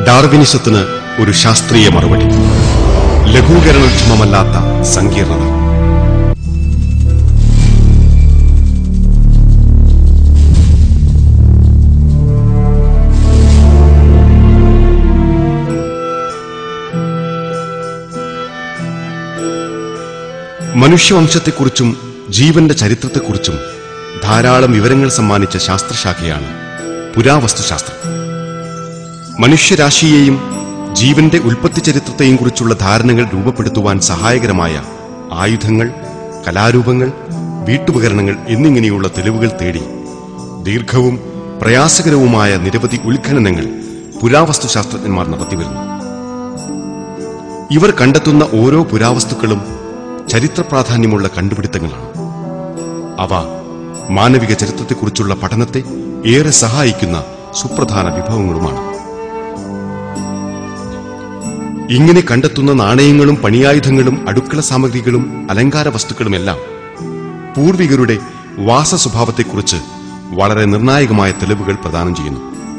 ഡാർവിനിസത്തിന് ഒരു ശാസ്ത്രീയ മറുപടി ലഘൂകരണക്ഷമമല്ലാത്ത സങ്കീർണത മനുഷ്യവംശത്തെക്കുറിച്ചും ജീവന്റെ ചരിത്രത്തെക്കുറിച്ചും ധാരാളം വിവരങ്ങൾ സമ്മാനിച്ച ശാസ്ത്രശാഖയാണ് പുരാവസ്തുശാസ്ത്രം മനുഷ്യരാശിയെയും ജീവന്റെ ഉൽപ്പത്തി ചരിത്രത്തെയും കുറിച്ചുള്ള ധാരണകൾ രൂപപ്പെടുത്തുവാൻ സഹായകരമായ ആയുധങ്ങൾ കലാരൂപങ്ങൾ വീട്ടുപകരണങ്ങൾ എന്നിങ്ങനെയുള്ള തെളിവുകൾ തേടി ദീർഘവും പ്രയാസകരവുമായ നിരവധി ഉത്ഖനനങ്ങൾ പുരാവസ്തുശാസ്ത്രജ്ഞന്മാർ നടത്തിവരുന്നു ഇവർ കണ്ടെത്തുന്ന ഓരോ പുരാവസ്തുക്കളും ചരിത്ര പ്രാധാന്യമുള്ള കണ്ടുപിടുത്തങ്ങളാണ് അവ മാനവിക ചരിത്രത്തെക്കുറിച്ചുള്ള പഠനത്തെ ഏറെ സഹായിക്കുന്ന സുപ്രധാന വിഭവങ്ങളുമാണ് ഇങ്ങനെ കണ്ടെത്തുന്ന നാണയങ്ങളും പണിയായുധങ്ങളും അടുക്കള സാമഗ്രികളും അലങ്കാര വസ്തുക്കളുമെല്ലാം പൂർവികരുടെ വാസ സ്വഭാവത്തെക്കുറിച്ച് വളരെ നിർണായകമായ തെളിവുകൾ പ്രദാനം ചെയ്യുന്നു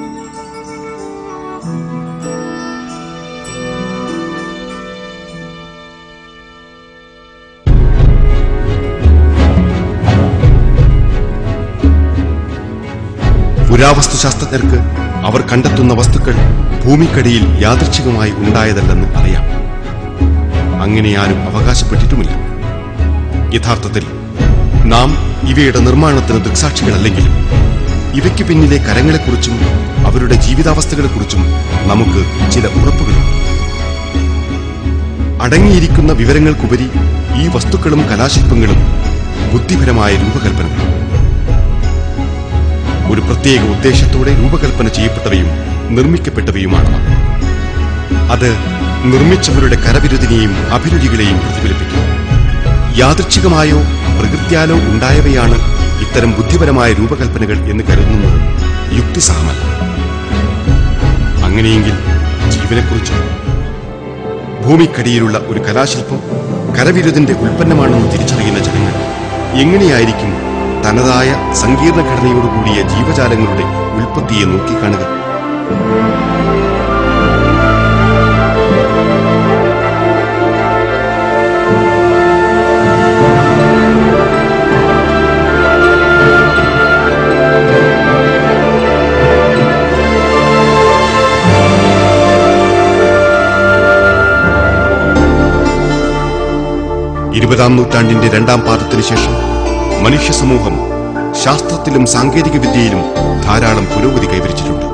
പുരാവസ്തു ശാസ്ത്രജ്ഞർക്ക് അവർ കണ്ടെത്തുന്ന വസ്തുക്കൾ ഭൂമിക്കടിയിൽ യാദൃച്ഛികമായി ഉണ്ടായതല്ലെന്ന് അറിയാം അങ്ങനെ ആരും അവകാശപ്പെട്ടിട്ടുമില്ല യഥാർത്ഥത്തിൽ നാം ഇവയുടെ നിർമ്മാണത്തിന് ദൃക്സാക്ഷികളല്ലെങ്കിലും ഇവയ്ക്ക് പിന്നിലെ കരങ്ങളെക്കുറിച്ചും അവരുടെ ജീവിതാവസ്ഥകളെക്കുറിച്ചും നമുക്ക് ചില ഉറപ്പുകളുണ്ട് അടങ്ങിയിരിക്കുന്ന വിവരങ്ങൾക്കുപരി ഈ വസ്തുക്കളും കലാശില്പങ്ങളും ബുദ്ധിപരമായ രൂപകൽപ്പനകളാണ് ഒരു പ്രത്യേക ഉദ്ദേശത്തോടെ രൂപകൽപ്പന ചെയ്യപ്പെട്ടവയും നിർമ്മിക്കപ്പെട്ടവയുമാണ് അവ. അത് നിർമ്മിച്ചവരുടെ കരവിരുതിനെയും അഭിരുചികളെയും പ്രതിഫലിപ്പിക്കുന്നു യാദൃച്ഛികമായോ പ്രകൃത്യാലോ ഉണ്ടായവയാണ് ഇത്തരം ബുദ്ധിപരമായ രൂപകൽപ്പനകൾ എന്ന് കരുതുന്നത് യുക്തിസഹമല്ല അങ്ങനെയെങ്കിൽ ജീവനെക്കുറിച്ച് ഭൂമിക്കടിയിലുള്ള ഒരു കലാശില്പം കരവിരുതിന്റെ ഉൽപ്പന്നമാണെന്ന് തിരിച്ചറിയുന്ന ജനങ്ങൾ എങ്ങനെയായിരിക്കും തനതായ സങ്കീർണ ഘടനയോടുകൂടിയ ജീവജാലങ്ങളുടെ ഉൽപ്പത്തിയെ നോക്കിക്കാണുക ഇരുപതാം നൂറ്റാണ്ടിന്റെ രണ്ടാം പാദത്തിനു ശേഷം മനുഷ്യ സമൂഹം ശാസ്ത്രത്തിലും സാങ്കേതിക വിദ്യയിലും ധാരാളം പുരോഗതി കൈവരിച്ചിട്ടുണ്ട്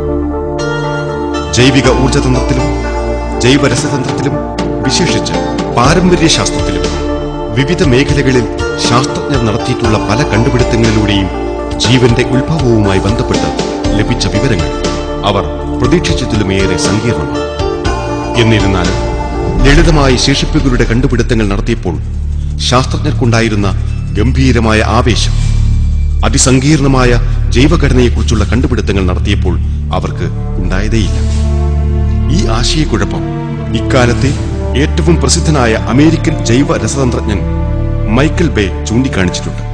ജൈവിക ഊർജതന്ത്രത്തിലും ജൈവരസതന്ത്രത്തിലും വിശേഷിച്ച് പാരമ്പര്യ ശാസ്ത്രത്തിലും വിവിധ മേഖലകളിൽ ശാസ്ത്രജ്ഞർ നടത്തിയിട്ടുള്ള പല കണ്ടുപിടുത്തങ്ങളിലൂടെയും ജീവന്റെ ഉത്ഭവവുമായി ബന്ധപ്പെട്ട് ലഭിച്ച വിവരങ്ങൾ അവർ പ്രതീക്ഷിച്ചതിലുമേറെ സങ്കീർണമാണ് എന്നിരുന്നാലും ലളിതമായ ശേഷിപ്പുകളുടെ കണ്ടുപിടുത്തങ്ങൾ നടത്തിയപ്പോൾ ശാസ്ത്രജ്ഞർക്കുണ്ടായിരുന്ന ഗംഭീരമായ ആവേശം അതിസങ്കീർണമായ ജൈവഘടനയെക്കുറിച്ചുള്ള കണ്ടുപിടുത്തങ്ങൾ നടത്തിയപ്പോൾ അവർക്ക് ഉണ്ടായതേയില്ല ഈ ആശയക്കുഴപ്പം ഇക്കാലത്തെ ഏറ്റവും പ്രസിദ്ധനായ അമേരിക്കൻ ജൈവ രസതന്ത്രജ്ഞൻ മൈക്കൽ ബേ ചൂണ്ടിക്കാണിച്ചിട്ടുണ്ട്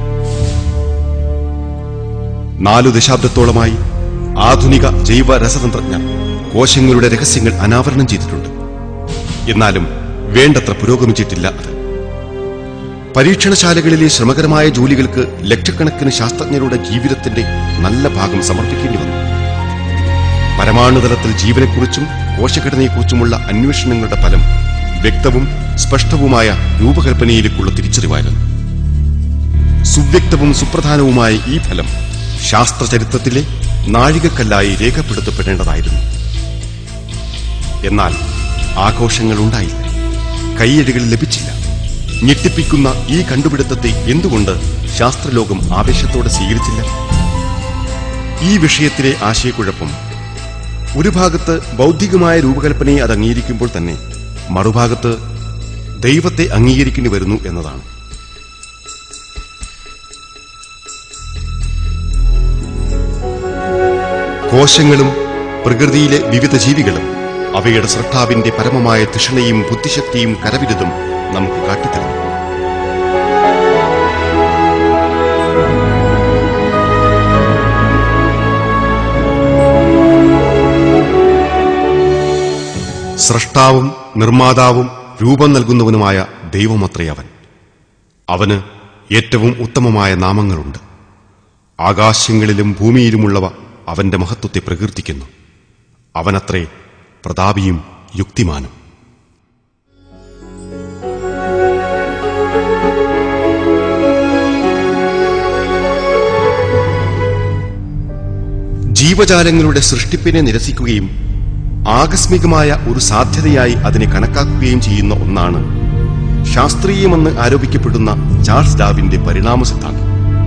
നാലു ദശാബ്ദത്തോളമായി ആധുനിക ജൈവ രസതന്ത്രജ്ഞർ കോശങ്ങളുടെ രഹസ്യങ്ങൾ അനാവരണം ചെയ്തിട്ടുണ്ട് എന്നാലും വേണ്ടത്ര പുരോഗമിച്ചിട്ടില്ല അത് പരീക്ഷണശാലകളിലെ ശ്രമകരമായ ജോലികൾക്ക് ലക്ഷക്കണക്കിന് ശാസ്ത്രജ്ഞരുടെ ജീവിതത്തിന്റെ നല്ല ഭാഗം സമർപ്പിക്കേണ്ടി വന്നു പരമാണുതലത്തിൽ ജീവനെക്കുറിച്ചും കോശഘടനയെക്കുറിച്ചുമുള്ള അന്വേഷണങ്ങളുടെ ഫലം വ്യക്തവും സ്പഷ്ടവുമായ രൂപകൽപ്പനയിലേക്കുള്ള തിരിച്ചറിവായിരുന്നു സുവ്യക്തവും സുപ്രധാനവുമായ ഈ ഫലം ശാസ്ത്രചരിത്രത്തിലെ നാഴികക്കല്ലായി രേഖപ്പെടുത്തപ്പെടേണ്ടതായിരുന്നു എന്നാൽ ആഘോഷങ്ങൾ ഉണ്ടായില്ല കയ്യടികൾ ലഭിച്ചില്ല ഞെട്ടിപ്പിക്കുന്ന ഈ കണ്ടുപിടുത്തത്തെ എന്തുകൊണ്ട് ശാസ്ത്രലോകം ആവേശത്തോടെ സ്വീകരിച്ചില്ല ഈ വിഷയത്തിലെ ആശയക്കുഴപ്പം ഒരു ഭാഗത്ത് ബൗദ്ധികമായ രൂപകൽപ്പനയെ അത് അംഗീകരിക്കുമ്പോൾ തന്നെ മറുഭാഗത്ത് ദൈവത്തെ അംഗീകരിക്കേണ്ടി വരുന്നു എന്നതാണ് കോശങ്ങളും പ്രകൃതിയിലെ വിവിധ ജീവികളും അവയുടെ സൃഷ്ടാവിന്റെ പരമമായ തൃഷ്ണയും ബുദ്ധിശക്തിയും കരവിരുതും നമുക്ക് കാട്ടിത്തരുന്നു സ്രഷ്ടാവും നിർമ്മാതാവും രൂപം നൽകുന്നവനുമായ ദൈവമത്രേ അവൻ അവന് ഏറ്റവും ഉത്തമമായ നാമങ്ങളുണ്ട് ആകാശങ്ങളിലും ഭൂമിയിലുമുള്ളവ അവന്റെ മഹത്വത്തെ പ്രകീർത്തിക്കുന്നു അവനത്രേ പ്രതാപിയും യുക്തിമാനും ജീവജാലങ്ങളുടെ സൃഷ്ടിപ്പിനെ നിരസിക്കുകയും ആകസ്മികമായ ഒരു സാധ്യതയായി അതിനെ കണക്കാക്കുകയും ചെയ്യുന്ന ഒന്നാണ് ശാസ്ത്രീയമെന്ന് ആരോപിക്കപ്പെടുന്ന ചാൾസ് ഡാവിന്റെ പരിണാമ സിദ്ധാന്തം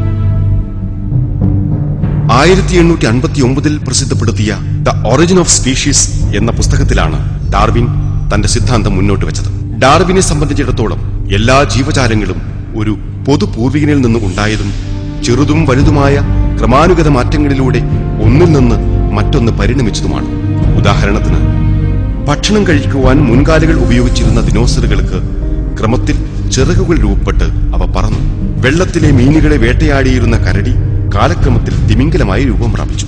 ആയിരത്തി എണ്ണൂറ്റി അൻപത്തി ഒമ്പതിൽ പ്രസിദ്ധപ്പെടുത്തിയ ദ ഒറിജിൻ ഓഫ് സ്പീഷീസ് എന്ന പുസ്തകത്തിലാണ് ഡാർവിൻ തന്റെ സിദ്ധാന്തം മുന്നോട്ട് വെച്ചത് ഡാർവിനെ സംബന്ധിച്ചിടത്തോളം എല്ലാ ജീവജാലങ്ങളും ഒരു പൊതു പൂർവികനിൽ നിന്ന് ഉണ്ടായതും ചെറുതും വലുതുമായ ക്രമാനുഗത മാറ്റങ്ങളിലൂടെ ഒന്നിൽ നിന്ന് മറ്റൊന്ന് പരിണമിച്ചതുമാണ് ഉദാഹരണത്തിന് ഭക്ഷണം കഴിക്കുവാൻ മുൻകാലുകൾ ഉപയോഗിച്ചിരുന്ന ദിനോസറുകൾക്ക് ക്രമത്തിൽ ചിറകുകൾ രൂപപ്പെട്ട് അവ പറന്നു വെള്ളത്തിലെ മീനുകളെ വേട്ടയാടിയിരുന്ന കരടി കാലക്രമത്തിൽ തിമിംഗലമായി രൂപം പ്രാപിച്ചു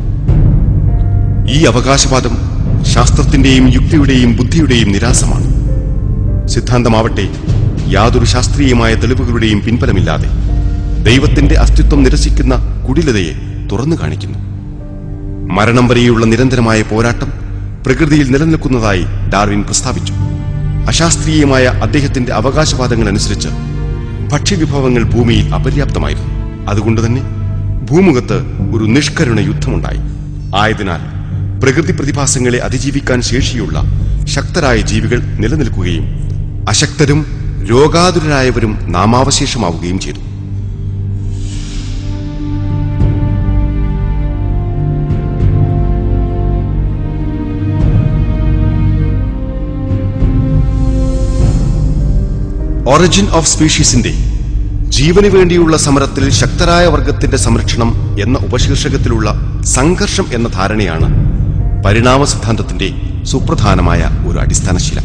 ഈ അവകാശവാദം ശാസ്ത്രത്തിന്റെയും യുക്തിയുടെയും ബുദ്ധിയുടെയും നിരാസമാണ് സിദ്ധാന്തമാവട്ടെ യാതൊരു ശാസ്ത്രീയമായ തെളിവുകളുടെയും പിൻബലമില്ലാതെ ദൈവത്തിന്റെ അസ്തിത്വം നിരസിക്കുന്ന കുടിലതയെ തുറന്നു കാണിക്കുന്നു മരണം വരെയുള്ള നിരന്തരമായ പോരാട്ടം പ്രകൃതിയിൽ നിലനിൽക്കുന്നതായി ഡാർവിൻ പ്രസ്താവിച്ചു അശാസ്ത്രീയമായ അദ്ദേഹത്തിന്റെ അവകാശവാദങ്ങൾ അനുസരിച്ച് ഭക്ഷ്യവിഭവങ്ങൾ ഭൂമിയിൽ അപര്യാപ്തമായിരുന്നു അതുകൊണ്ട് തന്നെ ഭൂമുഖത്ത് ഒരു നിഷ്കരുണ യുദ്ധമുണ്ടായി ആയതിനാൽ പ്രകൃതി പ്രതിഭാസങ്ങളെ അതിജീവിക്കാൻ ശേഷിയുള്ള ശക്തരായ ജീവികൾ നിലനിൽക്കുകയും അശക്തരും രോഗാതുരരായവരും നാമാവശേഷമാവുകയും ചെയ്തു ഒറിജിൻ ഓഫ് സ്പീഷീസിന്റെ ജീവന് വേണ്ടിയുള്ള സമരത്തിൽ ശക്തരായ വർഗത്തിന്റെ സംരക്ഷണം എന്ന ഉപശീർഷകത്തിലുള്ള സംഘർഷം എന്ന ധാരണയാണ് പരിണാമ സിദ്ധാന്തത്തിന്റെ സുപ്രധാനമായ ഒരു അടിസ്ഥാനശീല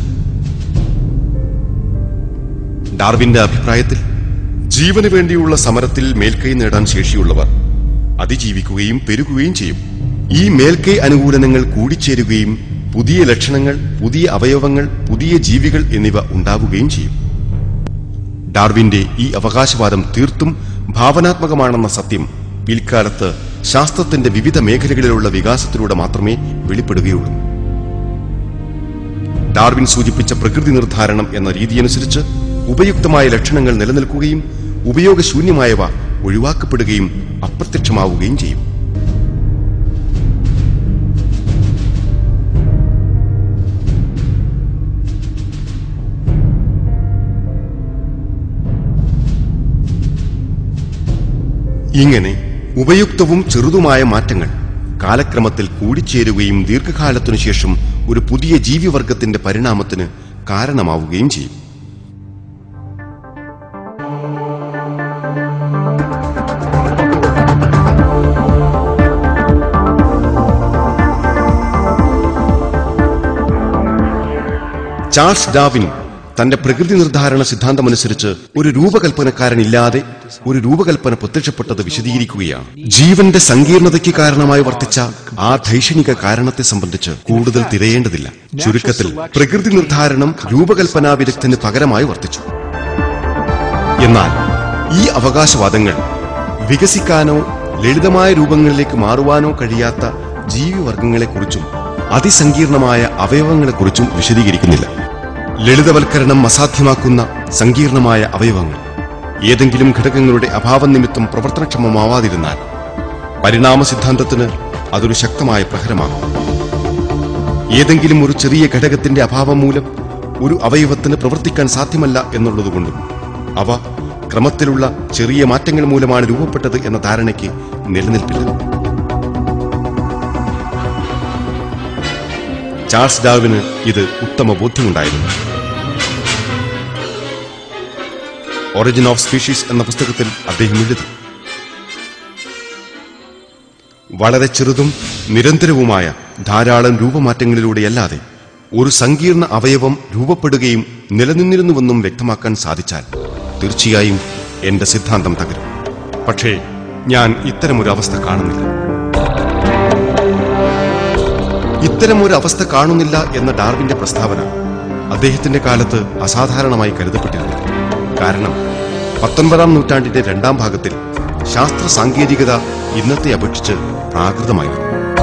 ഡാർവിന്റെ അഭിപ്രായത്തിൽ ജീവന് വേണ്ടിയുള്ള സമരത്തിൽ മേൽക്കൈ നേടാൻ ശേഷിയുള്ളവർ അതിജീവിക്കുകയും പെരുകുകയും ചെയ്യും ഈ മേൽക്കൈ അനുകൂലനങ്ങൾ കൂടിച്ചേരുകയും പുതിയ ലക്ഷണങ്ങൾ പുതിയ അവയവങ്ങൾ പുതിയ ജീവികൾ എന്നിവ ഉണ്ടാവുകയും ചെയ്യും ഡാർവിന്റെ ഈ അവകാശവാദം തീർത്തും ഭാവനാത്മകമാണെന്ന സത്യം പിൽക്കാലത്ത് ശാസ്ത്രത്തിന്റെ വിവിധ മേഖലകളിലുള്ള വികാസത്തിലൂടെ മാത്രമേ വെളിപ്പെടുകയുള്ളൂ ഡാർവിൻ സൂചിപ്പിച്ച പ്രകൃതി നിർദ്ധാരണം എന്ന രീതിയനുസരിച്ച് ഉപയുക്തമായ ലക്ഷണങ്ങൾ നിലനിൽക്കുകയും ഉപയോഗശൂന്യമായവ ഒഴിവാക്കപ്പെടുകയും അപ്രത്യക്ഷമാവുകയും ചെയ്യും ഇങ്ങനെ ഉപയുക്തവും ചെറുതുമായ മാറ്റങ്ങൾ കാലക്രമത്തിൽ കൂടിച്ചേരുകയും ദീർഘകാലത്തിനു ശേഷം ഒരു പുതിയ ജീവിവർഗത്തിന്റെ പരിണാമത്തിന് കാരണമാവുകയും ചെയ്യും ചാൾസ് ഡാവിൻ തന്റെ പ്രകൃതി നിർദ്ധാരണ സിദ്ധാന്തമനുസരിച്ച് ഒരു രൂപകൽപ്പനക്കാരനില്ലാതെ ഒരു രൂപകൽപ്പന പ്രത്യക്ഷപ്പെട്ടത് വിശദീകരിക്കുകയാണ് ജീവന്റെ സങ്കീർണതയ്ക്ക് കാരണമായി വർത്തിച്ച ആ ധൈഷണിക കാരണത്തെ സംബന്ധിച്ച് കൂടുതൽ തിരയേണ്ടതില്ല ചുരുക്കത്തിൽ പ്രകൃതി നിർദ്ധാരണം രൂപകൽപ്പനാ വിദഗ്ധന് പകരമായി വർത്തിച്ചു എന്നാൽ ഈ അവകാശവാദങ്ങൾ വികസിക്കാനോ ലളിതമായ രൂപങ്ങളിലേക്ക് മാറുവാനോ കഴിയാത്ത ജീവിവർഗങ്ങളെക്കുറിച്ചും അതിസങ്കീർണമായ അവയവങ്ങളെക്കുറിച്ചും വിശദീകരിക്കുന്നില്ല ലളിതവൽക്കരണം അസാധ്യമാക്കുന്ന സങ്കീർണമായ അവയവങ്ങൾ ഏതെങ്കിലും ഘടകങ്ങളുടെ അഭാവം നിമിത്തം പ്രവർത്തനക്ഷമമാവാതിരുന്നാൽ പരിണാമ സിദ്ധാന്തത്തിന് അതൊരു ശക്തമായ പ്രഹരമാകും ഏതെങ്കിലും ഒരു ചെറിയ ഘടകത്തിന്റെ അഭാവം മൂലം ഒരു അവയവത്തിന് പ്രവർത്തിക്കാൻ സാധ്യമല്ല എന്നുള്ളതുകൊണ്ടും അവ ക്രമത്തിലുള്ള ചെറിയ മാറ്റങ്ങൾ മൂലമാണ് രൂപപ്പെട്ടത് എന്ന ധാരണയ്ക്ക് നിലനിൽപ്പില്ല ചാൾസ് ഡാവിന് ഇത് ഉത്തമ ബോധ്യമുണ്ടായിരുന്നു ഒറിജിൻ ഓഫ് സ്പീഷീസ് എന്ന പുസ്തകത്തിൽ അദ്ദേഹം എഴുതി വളരെ ചെറുതും നിരന്തരവുമായ ധാരാളം രൂപമാറ്റങ്ങളിലൂടെയല്ലാതെ ഒരു സങ്കീർണ അവയവം രൂപപ്പെടുകയും നിലനിന്നിരുന്നുവെന്നും വ്യക്തമാക്കാൻ സാധിച്ചാൽ തീർച്ചയായും എന്റെ സിദ്ധാന്തം തകരും പക്ഷേ ഞാൻ ഇത്തരമൊരു അവസ്ഥ കാണുന്നില്ല ഇത്തരമൊരു അവസ്ഥ കാണുന്നില്ല എന്ന ഡാർവിന്റെ പ്രസ്താവന അദ്ദേഹത്തിന്റെ കാലത്ത് അസാധാരണമായി കരുതപ്പെട്ടിരുന്നു കാരണം പത്തൊൻപതാം നൂറ്റാണ്ടിന്റെ രണ്ടാം ഭാഗത്തിൽ ശാസ്ത്ര സാങ്കേതികത ഇന്നത്തെ അപേക്ഷിച്ച് പ്രാകൃതമായിരുന്നു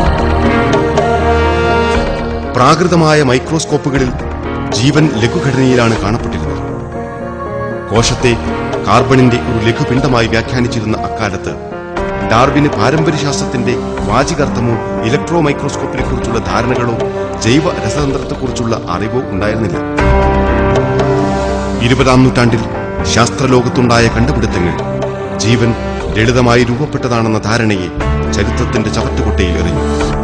പ്രാകൃതമായ മൈക്രോസ്കോപ്പുകളിൽ ജീവൻ ലഘുഘടനയിലാണ് കാണപ്പെട്ടിരുന്നത് കോശത്തെ കാർബണിന്റെ ഒരു ലഘുപിണ്ഡമായി വ്യാഖ്യാനിച്ചിരുന്ന അക്കാലത്ത് ഡാർവിന് പാരമ്പര്യശാസ്ത്രത്തിന്റെ വാചികാർത്ഥമോ ഇലക്ട്രോ മൈക്രോസ്കോപ്പിനെ കുറിച്ചുള്ള ധാരണകളോ ജൈവ രസതന്ത്രത്തെക്കുറിച്ചുള്ള അറിവോ ഉണ്ടായിരുന്നില്ല ഇരുപതാം നൂറ്റാണ്ടിൽ ശാസ്ത്രലോകത്തുണ്ടായ കണ്ടുപിടുത്തങ്ങൾ ജീവൻ ലളിതമായി രൂപപ്പെട്ടതാണെന്ന ധാരണയെ ചരിത്രത്തിന്റെ ചവറ്റുകൊട്ടയിൽ എറിഞ്ഞു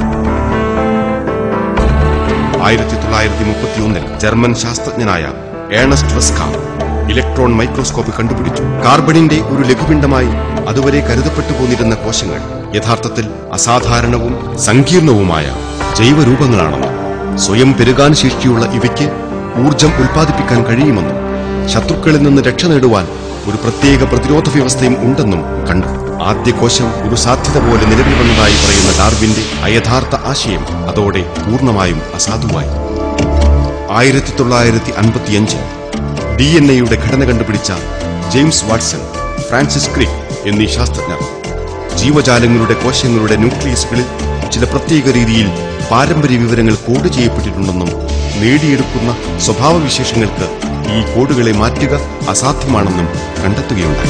ആയിരത്തി തൊള്ളായിരത്തി മുപ്പത്തിയൊന്നിൽ ജർമ്മൻ ശാസ്ത്രജ്ഞനായ ഏണസ്റ്റ് വെസ്ക ഇലക്ട്രോൺ മൈക്രോസ്കോപ്പ് കണ്ടുപിടിച്ചു കാർബണിന്റെ ഒരു ലഘുപിണ്ഡമായി അതുവരെ കരുതപ്പെട്ടു പോന്നിരുന്ന കോശങ്ങൾ യഥാർത്ഥത്തിൽ അസാധാരണവും സങ്കീർണവുമായ ജൈവരൂപങ്ങളാണെന്നും സ്വയം പെരുകാൻ ശേഷിയുള്ള ഇവയ്ക്ക് ഊർജം ഉൽപ്പാദിപ്പിക്കാൻ കഴിയുമെന്നും ശത്രുക്കളിൽ നിന്ന് രക്ഷ നേടുവാൻ ഒരു പ്രത്യേക പ്രതിരോധ വ്യവസ്ഥയും ഉണ്ടെന്നും കണ്ടു ആദ്യ കോശം ഒരു സാധ്യത പോലെ നിലവിൽ വന്നതായി പറയുന്ന ഡാർവിന്റെ അയഥാർത്ഥ ആശയം അതോടെ പൂർണ്ണമായും അസാധുവായി ആയിരത്തി തൊള്ളായിരത്തി അൻപത്തിയഞ്ചിൽ ഡി എൻ എയുടെ ഘടന കണ്ടുപിടിച്ച ജെയിംസ് വാട്സൺ ഫ്രാൻസിസ് ക്രിക് എന്നീ ശാസ്ത്രജ്ഞർ ജീവജാലങ്ങളുടെ കോശങ്ങളുടെ ന്യൂക്ലിയസുകളിൽ ചില പ്രത്യേക രീതിയിൽ പാരമ്പര്യ വിവരങ്ങൾ കോഡ് ചെയ്യപ്പെട്ടിട്ടുണ്ടെന്നും നേടിയെടുക്കുന്ന സ്വഭാവവിശേഷങ്ങൾക്ക് ഈ കോഡുകളെ മാറ്റുക അസാധ്യമാണെന്നും കണ്ടെത്തുകയുണ്ടായി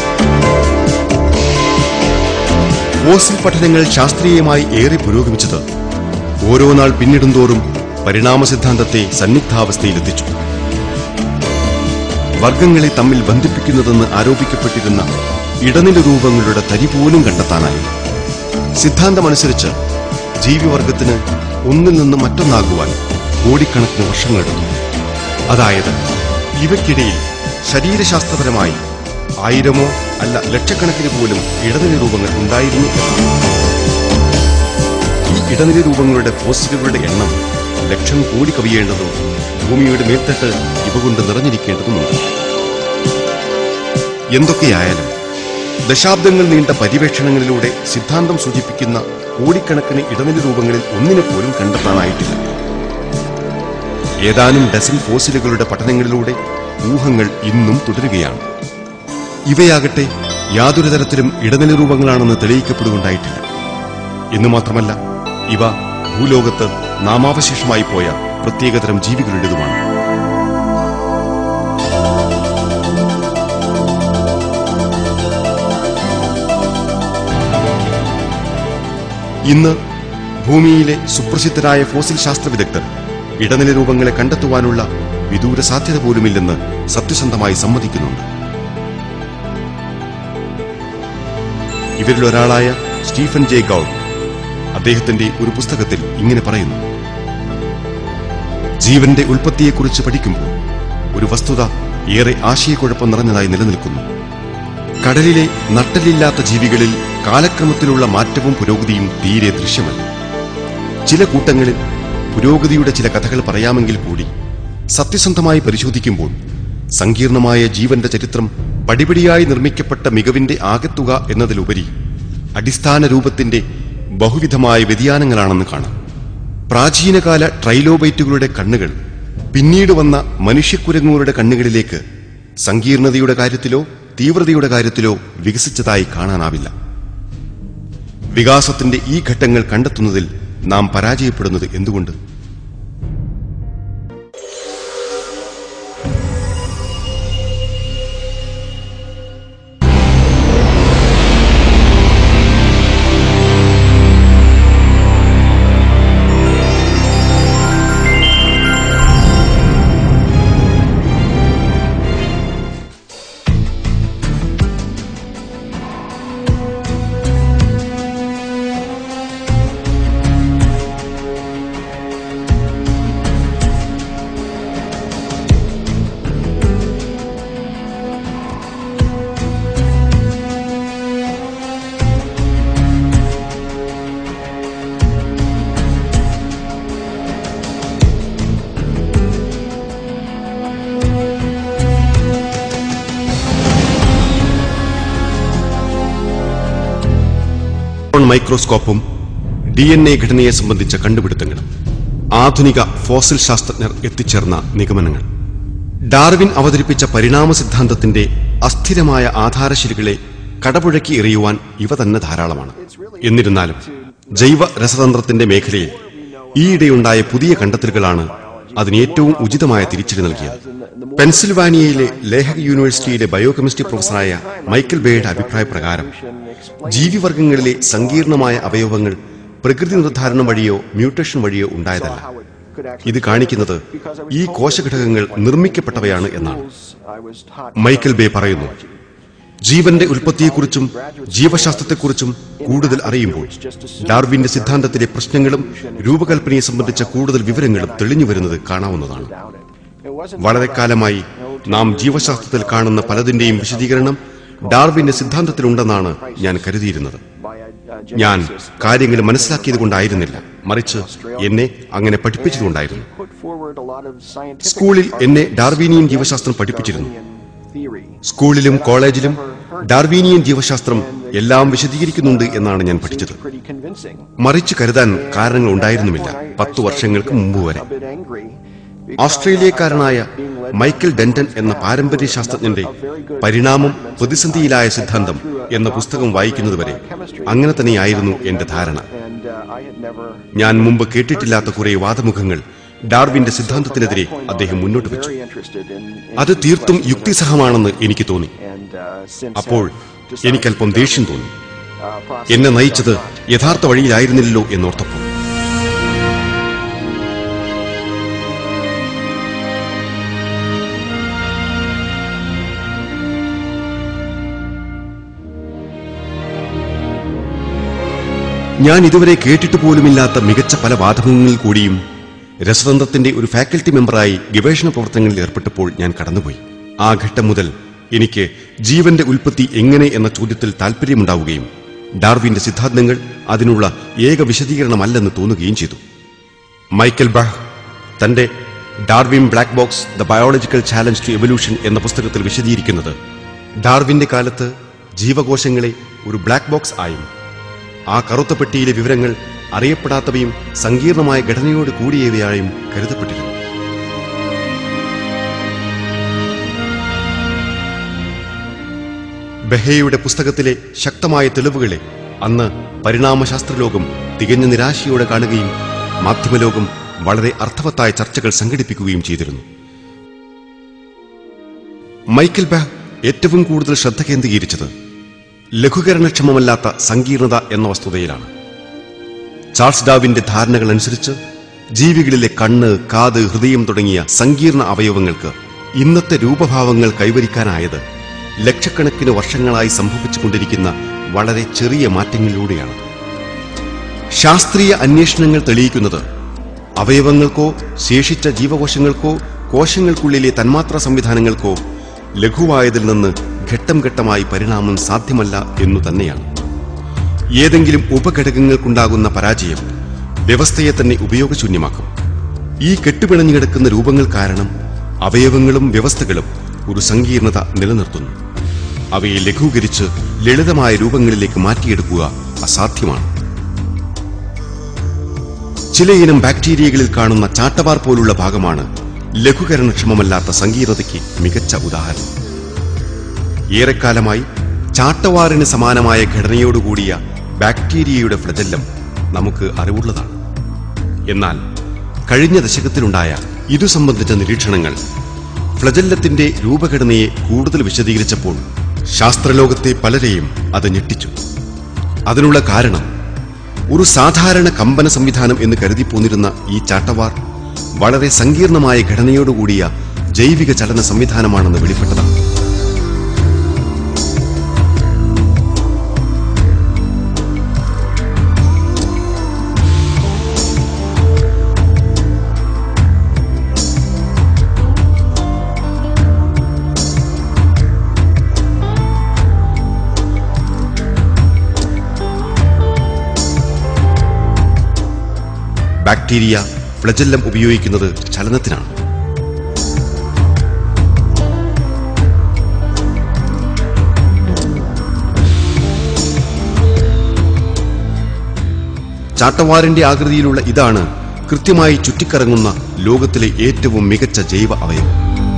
ഫോസിൽ പഠനങ്ങൾ ശാസ്ത്രീയമായി ഏറെ പുരോഗമിച്ചത് ഓരോ നാൾ പിന്നിടുന്തോറും പരിണാമ സിദ്ധാന്തത്തെ സന്നിഗ്ധാവസ്ഥയിലെത്തിച്ചു വർഗങ്ങളെ തമ്മിൽ ബന്ധിപ്പിക്കുന്നതെന്ന് ആരോപിക്കപ്പെട്ടിരുന്ന ഇടനില രൂപങ്ങളുടെ തരി പോലും കണ്ടെത്താനായി സിദ്ധാന്തമനുസരിച്ച് ജീവിവർഗത്തിന് ഒന്നിൽ നിന്ന് മറ്റൊന്നാകുവാൻ കോടിക്കണക്കിന് വർഷങ്ങളെടുത്തു അതായത് ഇവയ്ക്കിടയിൽ ശരീരശാസ്ത്രപരമായി ആയിരമോ അല്ല ലക്ഷക്കണക്കിന് പോലും ഇടനില രൂപങ്ങൾ ഉണ്ടായിരുന്നു എന്നാണ്. ഈ ഇടനില രൂപങ്ങളുടെ ഫോസിലുകളുടെ എണ്ണം ലക്ഷം കോടി കവിയേണ്ടതും ഭൂമിയുടെ മേൽത്തട്ട് ഇവ കൊണ്ട് നിറഞ്ഞിരിക്കേണ്ടതുമുണ്ട് എന്തൊക്കെയായാലും ദശാബ്ദങ്ങൾ നീണ്ട പര്യവേക്ഷണങ്ങളിലൂടെ സിദ്ധാന്തം സൂചിപ്പിക്കുന്ന കോടിക്കണക്കിന് ഇടനില രൂപങ്ങളിൽ ഒന്നിനെ പോലും കണ്ടെത്താനായിട്ടില്ല ഏതാനും ഡസൻ ഫോസിലുകളുടെ പഠനങ്ങളിലൂടെ ഊഹങ്ങൾ ഇന്നും തുടരുകയാണ് ഇവയാകട്ടെ യാതൊരു തരത്തിലും ഇടനില രൂപങ്ങളാണെന്ന് തെളിയിക്കപ്പെടുകയുണ്ടായിട്ടില്ല എന്നു മാത്രമല്ല ഇവ ഭൂലോകത്ത് നാമാവശേഷമായി പോയ പ്രത്യേകതരം ജീവികളുടേതുമാണ് ഇന്ന് ഭൂമിയിലെ സുപ്രസിദ്ധരായ ഫോസിൽ ശാസ്ത്ര വിദഗ്ധർ ഇടനില രൂപങ്ങളെ കണ്ടെത്തുവാനുള്ള വിദൂര സാധ്യത പോലുമില്ലെന്ന് സത്യസന്ധമായി സമ്മതിക്കുന്നുണ്ട് ഇവരിൽ ഒരാളായ സ്റ്റീഫൻ ജെ ഗൌഡ് അദ്ദേഹത്തിന്റെ ഒരു പുസ്തകത്തിൽ ഇങ്ങനെ പറയുന്നു ജീവന്റെ ഉൽപ്പത്തിയെക്കുറിച്ച് പഠിക്കുമ്പോൾ ഒരു വസ്തുത ഏറെ ആശയക്കുഴപ്പം നിറഞ്ഞതായി നിലനിൽക്കുന്നു കടലിലെ നട്ടലില്ലാത്ത ജീവികളിൽ കാലക്രമത്തിലുള്ള മാറ്റവും പുരോഗതിയും തീരെ ദൃശ്യമല്ല ചില കൂട്ടങ്ങളിൽ പുരോഗതിയുടെ ചില കഥകൾ പറയാമെങ്കിൽ കൂടി സത്യസന്ധമായി പരിശോധിക്കുമ്പോൾ സങ്കീർണമായ ജീവന്റെ ചരിത്രം പടിപടിയായി നിർമ്മിക്കപ്പെട്ട മികവിന്റെ ആകത്തുക എന്നതിലുപരി അടിസ്ഥാന രൂപത്തിന്റെ ബഹുവിധമായ വ്യതിയാനങ്ങളാണെന്ന് കാണാം പ്രാചീനകാല ട്രൈലോബൈറ്റുകളുടെ കണ്ണുകൾ പിന്നീട് വന്ന മനുഷ്യക്കുരങ്ങുകളുടെ കണ്ണുകളിലേക്ക് സങ്കീർണതയുടെ കാര്യത്തിലോ തീവ്രതയുടെ കാര്യത്തിലോ വികസിച്ചതായി കാണാനാവില്ല വികാസത്തിന്റെ ഈ ഘട്ടങ്ങൾ കണ്ടെത്തുന്നതിൽ നാം പരാജയപ്പെടുന്നത് എന്തുകൊണ്ട് മൈക്രോസ്കോപ്പും ഡി എൻ എ ഘടനയെ സംബന്ധിച്ച കണ്ടുപിടുത്തങ്ങളും ആധുനിക ഫോസിൽ ശാസ്ത്രജ്ഞർ എത്തിച്ചേർന്ന നിഗമനങ്ങൾ ഡാർവിൻ അവതരിപ്പിച്ച പരിണാമ സിദ്ധാന്തത്തിന്റെ അസ്ഥിരമായ ആധാരശിലകളെ കടപുഴക്കി എറിയുവാൻ ഇവ തന്നെ ധാരാളമാണ് എന്നിരുന്നാലും ജൈവ രസതന്ത്രത്തിന്റെ മേഖലയിൽ ഈയിടെയുണ്ടായ പുതിയ കണ്ടെത്തലുകളാണ് അതിന് ഏറ്റവും ഉചിതമായ തിരിച്ചടി നൽകിയത് പെൻസിൽവാനിയയിലെ ലേഹക് യൂണിവേഴ്സിറ്റിയിലെ ബയോകെമിസ്ട്രി പ്രൊഫസറായ മൈക്കൽ ബേയുടെ അഭിപ്രായ പ്രകാരം ജീവിവർഗങ്ങളിലെ സങ്കീർണമായ അവയവങ്ങൾ പ്രകൃതി നിർദ്ധാരണം വഴിയോ മ്യൂട്ടേഷൻ വഴിയോ ഉണ്ടായതല്ല ഇത് കാണിക്കുന്നത് ഈ കോശഘടകങ്ങൾ നിർമ്മിക്കപ്പെട്ടവയാണ് എന്നാണ് മൈക്കൽ ബേ പറയുന്നു ജീവന്റെ ഉൽപ്പത്തിയെക്കുറിച്ചും ജീവശാസ്ത്രത്തെക്കുറിച്ചും കൂടുതൽ അറിയുമ്പോൾ ഡാർവിന്റെ സിദ്ധാന്തത്തിലെ പ്രശ്നങ്ങളും രൂപകൽപ്പനയെ സംബന്ധിച്ച കൂടുതൽ വിവരങ്ങളും തെളിഞ്ഞു വരുന്നത് കാണാവുന്നതാണ് വളരെ കാലമായി നാം ജീവശാസ്ത്രത്തിൽ കാണുന്ന പലതിന്റെയും വിശദീകരണം ഡാർവിന്റെ സിദ്ധാന്തത്തിലുണ്ടെന്നാണ് ഞാൻ കരുതിയിരുന്നത് ഞാൻ കാര്യങ്ങൾ മനസ്സിലാക്കിയത് കൊണ്ടായിരുന്നില്ല മറിച്ച് എന്നെ അങ്ങനെ പഠിപ്പിച്ചതുകൊണ്ടായിരുന്നു സ്കൂളിൽ എന്നെ ഡാർവീനിയൻ ജീവശാസ്ത്രം പഠിപ്പിച്ചിരുന്നു സ്കൂളിലും കോളേജിലും ഡാർവീനിയൻ ജീവശാസ്ത്രം എല്ലാം വിശദീകരിക്കുന്നുണ്ട് എന്നാണ് ഞാൻ പഠിച്ചത് മറിച്ച് കരുതാൻ കാരണങ്ങൾ ഉണ്ടായിരുന്നുമില്ല പത്തു വർഷങ്ങൾക്ക് മുമ്പ് വരെ ഓസ്ട്രേലിയക്കാരനായ മൈക്കൽ ഡെന്റൺ എന്ന പാരമ്പര്യ ശാസ്ത്രജ്ഞന്റെ പരിണാമം പ്രതിസന്ധിയിലായ സിദ്ധാന്തം എന്ന പുസ്തകം വായിക്കുന്നതുവരെ അങ്ങനെ തന്നെയായിരുന്നു എന്റെ ധാരണ ഞാൻ മുമ്പ് കേട്ടിട്ടില്ലാത്ത കുറെ വാദമുഖങ്ങൾ ഡാർവിന്റെ സിദ്ധാന്തത്തിനെതിരെ അദ്ദേഹം മുന്നോട്ട് വെച്ചു അത് തീർത്തും യുക്തിസഹമാണെന്ന് എനിക്ക് തോന്നി അപ്പോൾ എനിക്കല്പം ദേഷ്യം തോന്നി എന്നെ നയിച്ചത് യഥാർത്ഥ വഴിയിലായിരുന്നില്ലല്ലോ എന്നോർത്തപ്പോൾ ഞാൻ ഇതുവരെ കേട്ടിട്ട് പോലുമില്ലാത്ത മികച്ച പല വാദമുഖങ്ങളിൽ കൂടിയും രസതന്ത്രത്തിന്റെ ഒരു ഫാക്കൽറ്റി മെമ്പറായി ഗവേഷണ പ്രവർത്തനങ്ങളിൽ ഏർപ്പെട്ടപ്പോൾ ഞാൻ കടന്നുപോയി ആ ഘട്ടം മുതൽ എനിക്ക് ജീവന്റെ ഉൽപ്പത്തി എങ്ങനെ എന്ന ചോദ്യത്തിൽ താല്പര്യമുണ്ടാവുകയും ഡാർവിന്റെ സിദ്ധാന്തങ്ങൾ അതിനുള്ള ഏക വിശദീകരണമല്ലെന്ന് തോന്നുകയും ചെയ്തു മൈക്കൽ ബഹ് തന്റെ Darwin black box the biological challenge to evolution എന്ന പുസ്തകത്തിൽ വിശദീകരിക്കുന്നത് ഡാർവിന്റെ കാലത്ത് ജീവകോശങ്ങളെ ഒരു ബ്ലാക്ക് ബോക്സ് ആയും ആ കറുത്ത പെട്ടിയിലെ വിവരങ്ങൾ അറിയപ്പെടാത്തവയും സങ്കീർണമായ ഘടനയോട് കൂടിയവയായും കരുതപ്പെട്ടിരുന്നു ബെഹയുടെ പുസ്തകത്തിലെ ശക്തമായ തെളിവുകളെ അന്ന് പരിണാമശാസ്ത്രലോകം തികഞ്ഞ നിരാശയോടെ കാണുകയും മാധ്യമലോകം വളരെ അർത്ഥവത്തായ ചർച്ചകൾ സംഘടിപ്പിക്കുകയും ചെയ്തിരുന്നു മൈക്കൽ ബെഹ് ഏറ്റവും കൂടുതൽ ശ്രദ്ധ കേന്ദ്രീകരിച്ചത് ലഘൂകരണക്ഷമമല്ലാത്ത സങ്കീർണത എന്ന വസ്തുതയിലാണ് ചാൾസ് ഡാവിന്റെ ധാരണകൾ അനുസരിച്ച് ജീവികളിലെ കണ്ണ് കാത് ഹൃദയം തുടങ്ങിയ സങ്കീർണ അവയവങ്ങൾക്ക് ഇന്നത്തെ രൂപഭാവങ്ങൾ കൈവരിക്കാനായത് ലക്ഷക്കണക്കിന് വർഷങ്ങളായി സംഭവിച്ചുകൊണ്ടിരിക്കുന്ന വളരെ ചെറിയ മാറ്റങ്ങളിലൂടെയാണ് ശാസ്ത്രീയ അന്വേഷണങ്ങൾ തെളിയിക്കുന്നത് അവയവങ്ങൾക്കോ ശേഷിച്ച ജീവകോശങ്ങൾക്കോ കോശങ്ങൾക്കുള്ളിലെ തന്മാത്രാ സംവിധാനങ്ങൾക്കോ ലഘുവായതിൽ നിന്ന് ഘട്ടം ഘട്ടമായി പരിണാമം സാധ്യമല്ല എന്നു തന്നെയാണ് ഏതെങ്കിലും ഉപഘടകങ്ങൾക്കുണ്ടാകുന്ന പരാജയം വ്യവസ്ഥയെ തന്നെ ഉപയോഗശൂന്യമാക്കും ഈ കെട്ടുപിണഞ്ഞു കിടക്കുന്ന രൂപങ്ങൾ കാരണം അവയവങ്ങളും വ്യവസ്ഥകളും ഒരു സങ്കീർണത നിലനിർത്തുന്നു അവയെ ലഘൂകരിച്ച് ലളിതമായ രൂപങ്ങളിലേക്ക് മാറ്റിയെടുക്കുക അസാധ്യമാണ് ചിലയിനം ബാക്ടീരിയകളിൽ കാണുന്ന ചാട്ടവാർ പോലുള്ള ഭാഗമാണ് ലഘൂകരണക്ഷമമല്ലാത്ത സങ്കീർണതയ്ക്ക് മികച്ച ഉദാഹരണം ഏറെക്കാലമായി ചാട്ടവാറിന് സമാനമായ ഘടനയോടുകൂടിയ ബാക്ടീരിയയുടെ ഫ്ലജല്ലം നമുക്ക് അറിവുള്ളതാണ് എന്നാൽ കഴിഞ്ഞ ദശകത്തിലുണ്ടായ ഇതു സംബന്ധിച്ച നിരീക്ഷണങ്ങൾ ഫ്ലജല്ലത്തിന്റെ രൂപഘടനയെ കൂടുതൽ വിശദീകരിച്ചപ്പോൾ ശാസ്ത്രലോകത്തെ പലരെയും അത് ഞെട്ടിച്ചു അതിനുള്ള കാരണം ഒരു സാധാരണ കമ്പന സംവിധാനം എന്ന് കരുതിപ്പോന്നിരുന്ന ഈ ചാട്ടവാർ വളരെ സങ്കീർണമായ ഘടനയോടുകൂടിയ ജൈവിക ചലന സംവിധാനമാണെന്ന് വെളിപ്പെട്ടതാണ് ബാക്ടീരിയ ഫ്ലജല്ലം ഉപയോഗിക്കുന്നത് ചലനത്തിനാണ് ചാട്ടവാറിന്റെ ആകൃതിയിലുള്ള ഇതാണ് കൃത്യമായി ചുറ്റിക്കറങ്ങുന്ന ലോകത്തിലെ ഏറ്റവും മികച്ച ജൈവ അവയവം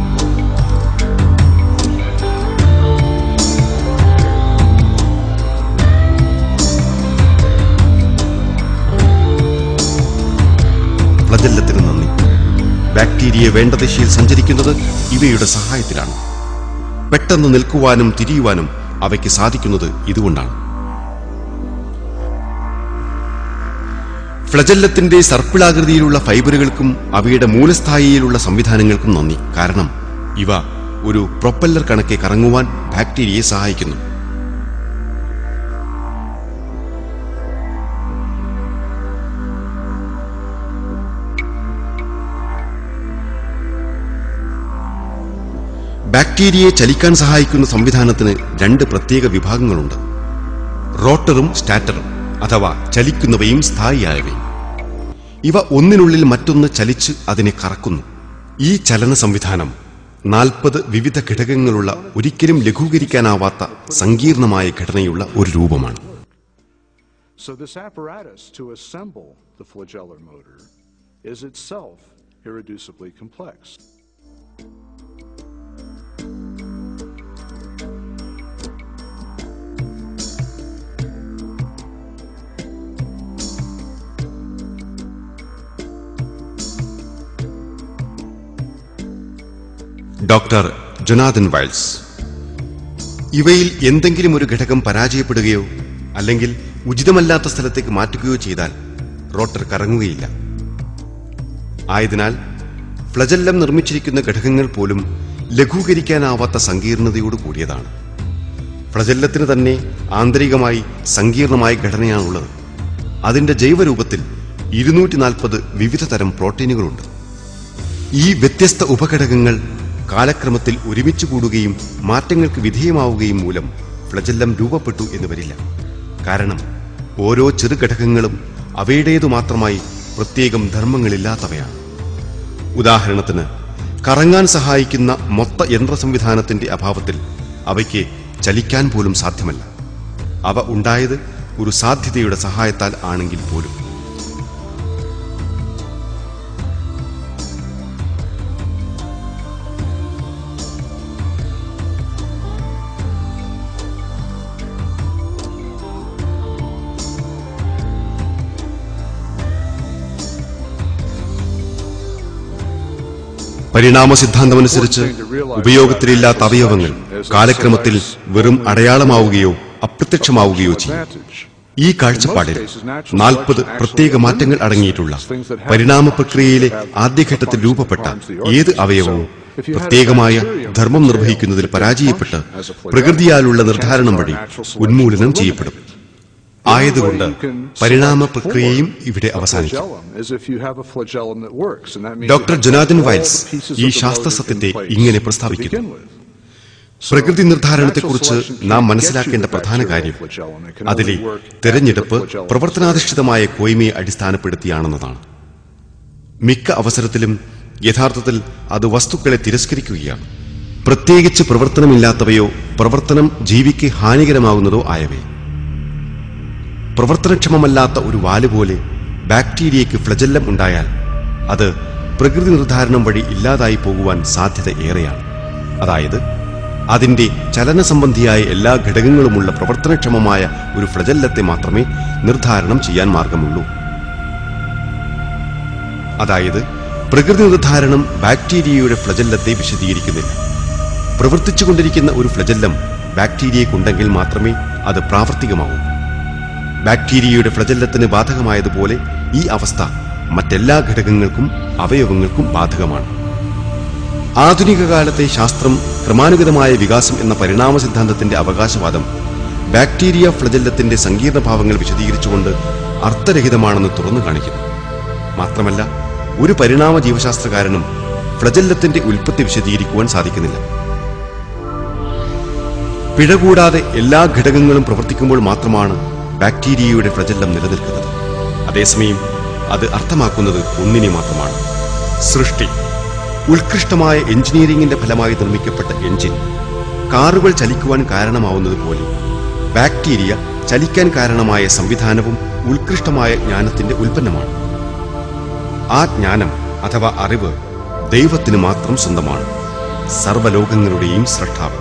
ഫ്ലജല്ലത്തിന് നന്ദി ബാക്ടീരിയ വേണ്ട ദിശയിൽ സഞ്ചരിക്കുന്നത് ഇവയുടെ സഹായത്തിലാണ് പെട്ടെന്ന് നിൽക്കുവാനും തിരിയുവാനും അവയ്ക്ക് സാധിക്കുന്നത് ഇതുകൊണ്ടാണ് ഫ്ലജല്ലത്തിന്റെ സർപ്പിളാകൃതിയിലുള്ള ഫൈബറുകൾക്കും അവയുടെ മൂലസ്ഥായിയിലുള്ള സംവിധാനങ്ങൾക്കും നന്ദി കാരണം ഇവ ഒരു പ്രൊപ്പല്ലർ കണക്കെ കറങ്ങുവാൻ ബാക്ടീരിയയെ സഹായിക്കുന്നു ബാക്ടീരിയയെ ചലിക്കാൻ സഹായിക്കുന്ന സംവിധാനത്തിന് രണ്ട് പ്രത്യേക വിഭാഗങ്ങളുണ്ട് റോട്ടറും സ്റ്റാറ്ററും അഥവാ ചലിക്കുന്നവയും സ്ഥായിയായവയും ഇവ ഒന്നിനുള്ളിൽ മറ്റൊന്ന് ചലിച്ച് അതിനെ കറക്കുന്നു ഈ ചലന സംവിധാനം നാൽപ്പത് വിവിധ ഘടകങ്ങളുള്ള ഒരിക്കലും ലഘൂകരിക്കാനാവാത്ത സങ്കീർണമായ ഘടനയുള്ള ഒരു രൂപമാണ് So this apparatus to assemble the flagellar motor is itself irreducibly complex. Doctor Jonathan Wells ഇവയിൽ എന്തെങ്കിലും ഒരു ഘടകം പരാജയപ്പെടുകയോ അല്ലെങ്കിൽ ഉചിതമല്ലാത്ത സ്ഥലത്തേക്ക് മാറ്റുകയോ ചെയ്താൽ റോട്ടർ കറങ്ങുകയില്ല ആയതിനാൽ ഫ്ലജല്ലം നിർമ്മിച്ചിരിക്കുന്ന ഘടകങ്ങൾ പോലും ലഘൂകരിക്കാനാവാത്ത സങ്കീർണതയോട് കൂടിയതാണ് ഫ്ലജല്ലത്തിന് തന്നെ ആന്തരികമായി സങ്കീർണമായ ഘടനയാണുള്ളത് അതിന്റെ ജൈവരൂപത്തിൽ ഇരുന്നൂറ്റി നാൽപ്പത് വിവിധ തരം പ്രോട്ടീനുകളുണ്ട് ഈ വ്യത്യസ്ത ഉപഘടകങ്ങൾ കാലക്രമത്തിൽ ഒരുമിച്ച് കൂടുകയും മാറ്റങ്ങൾക്ക് വിധേയമാവുകയും മൂലം ഫ്ലജല്ലം രൂപപ്പെട്ടു എന്ന് വരില്ല കാരണം ഓരോ ചെറുഘടകങ്ങളും അവയുടേതു മാത്രമായി പ്രത്യേകം ധർമ്മങ്ങളില്ലാത്തവയാണ് ഉദാഹരണത്തിന് കറങ്ങാൻ സഹായിക്കുന്ന മൊത്ത യന്ത്ര സംവിധാനത്തിന്റെ അഭാവത്തിൽ അവയ്ക്ക് ചലിക്കാൻ പോലും സാധ്യമല്ല അവ ഉണ്ടായത് ഒരു സാധ്യതയുടെ സഹായത്താൽ ആണെങ്കിൽ പോലും പരിണാമ സിദ്ധാന്തമനുസരിച്ച് ഉപയോഗത്തിലില്ലാത്ത അവയവങ്ങൾ കാലക്രമത്തിൽ വെറും അടയാളമാവുകയോ അപ്രത്യക്ഷമാവുകയോ ചെയ്യും ഈ കാഴ്ചപ്പാടിൽ നാൽപ്പത് പ്രത്യേക മാറ്റങ്ങൾ അടങ്ങിയിട്ടുള്ള പരിണാമ പ്രക്രിയയിലെ ആദ്യഘട്ടത്തിൽ രൂപപ്പെട്ട ഏത് അവയവവും പ്രത്യേകമായ ധർമ്മം നിർവഹിക്കുന്നതിൽ പരാജയപ്പെട്ട് പ്രകൃതിയാലുള്ള നിർദ്ധാരണം വഴി ഉന്മൂലനം ചെയ്യപ്പെടും ആയതുകൊണ്ട് പരിണാമ പ്രക്രിയയും ഇവിടെ അവസാനിക്കും ഡോക്ടർ ജൊനാഥൻ വൈൽസ് ഈ ശാസ്ത്രസത്യത്തെ ഇങ്ങനെ പ്രസ്താവിക്കുന്നു പ്രകൃതി നിർദ്ധാരണത്തെക്കുറിച്ച് നാം മനസ്സിലാക്കേണ്ട പ്രധാന കാര്യം അതിലെ തെരഞ്ഞെടുപ്പ് പ്രവർത്തനാധിഷ്ഠിതമായ കോയ്മയെ അടിസ്ഥാനപ്പെടുത്തിയാണെന്നതാണ് മിക്ക അവസരത്തിലും യഥാർത്ഥത്തിൽ അത് വസ്തുക്കളെ തിരസ്കരിക്കുകയാണ് പ്രത്യേകിച്ച് പ്രവർത്തനമില്ലാത്തവയോ പ്രവർത്തനം ജീവിക്ക് ഹാനികരമാകുന്നതോ ആയവയെ പ്രവർത്തനക്ഷമമല്ലാത്ത ഒരു വാല് പോലെ ബാക്ടീരിയയ്ക്ക് ഫ്ലജല്ലം ഉണ്ടായാൽ അത് പ്രകൃതി നിർദ്ധാരണം വഴി ഇല്ലാതായി പോകുവാൻ സാധ്യത ഏറെയാണ് അതായത് അതിന്റെ ചലന സംബന്ധിയായ എല്ലാ ഘടകങ്ങളുമുള്ള പ്രവർത്തനക്ഷമമായ ഒരു ഫ്ലജല്ലത്തെ മാത്രമേ നിർദ്ധാരണം ചെയ്യാൻ മാർഗമുള്ളൂ അതായത് പ്രകൃതി നിർദ്ധാരണം ബാക്ടീരിയയുടെ ഫ്ലജല്ലത്തെ വിശദീകരിക്കുന്നില്ല പ്രവർത്തിച്ചുകൊണ്ടിരിക്കുന്ന ഒരു ഫ്ലജല്ലം ബാക്ടീരിയക്കുണ്ടെങ്കിൽ മാത്രമേ അത് പ്രാവർത്തികമാവൂ ബാക്ടീരിയയുടെ ഫ്ലജല്ലത്തിന് ബാധകമായതുപോലെ ഈ അവസ്ഥ മറ്റെല്ലാ ഘടകങ്ങൾക്കും അവയവങ്ങൾക്കും ബാധകമാണ് ആധുനിക കാലത്തെ ശാസ്ത്രം ക്രമാനുഗതമായ വികാസം എന്ന പരിണാമ സിദ്ധാന്തത്തിന്റെ അവകാശവാദം ബാക്ടീരിയ ഫ്ലജല്ലത്തിന്റെ സങ്കീർണ ഭാവങ്ങൾ വിശദീകരിച്ചുകൊണ്ട് അർത്ഥരഹിതമാണെന്ന് തുറന്നു കാണിക്കുന്നു മാത്രമല്ല ഒരു പരിണാമ ജീവശാസ്ത്രകാരനും ഫ്ലജല്ലത്തിന്റെ ഉൽപ്പത്തി വിശദീകരിക്കുവാൻ സാധിക്കുന്നില്ല പിഴ കൂടാതെ എല്ലാ ഘടകങ്ങളും പ്രവർത്തിക്കുമ്പോൾ മാത്രമാണ് ബാക്ടീരിയയുടെ ഫ്ലജല്ലം നിലനിൽക്കുന്നത് അതേസമയം അത് അർത്ഥമാക്കുന്നത് ഒന്നിനെ മാത്രമാണ് സൃഷ്ടി ഉത്കൃഷ്ടമായ എഞ്ചിനീയറിംഗിന്റെ ഫലമായി നിർമ്മിക്കപ്പെട്ട എഞ്ചിൻ കാറുകൾ ചലിക്കുവാൻ കാരണമാവുന്നത് പോലെ ബാക്ടീരിയ ചലിക്കാൻ കാരണമായ സംവിധാനവും ഉത്കൃഷ്ടമായ ജ്ഞാനത്തിന്റെ ഉൽപ്പന്നമാണ് ആ ജ്ഞാനം അഥവാ അറിവ് ദൈവത്തിന് മാത്രം സ്വന്തമാണ് സർവലോകങ്ങളുടെയും സ്രഷ്ടാവ്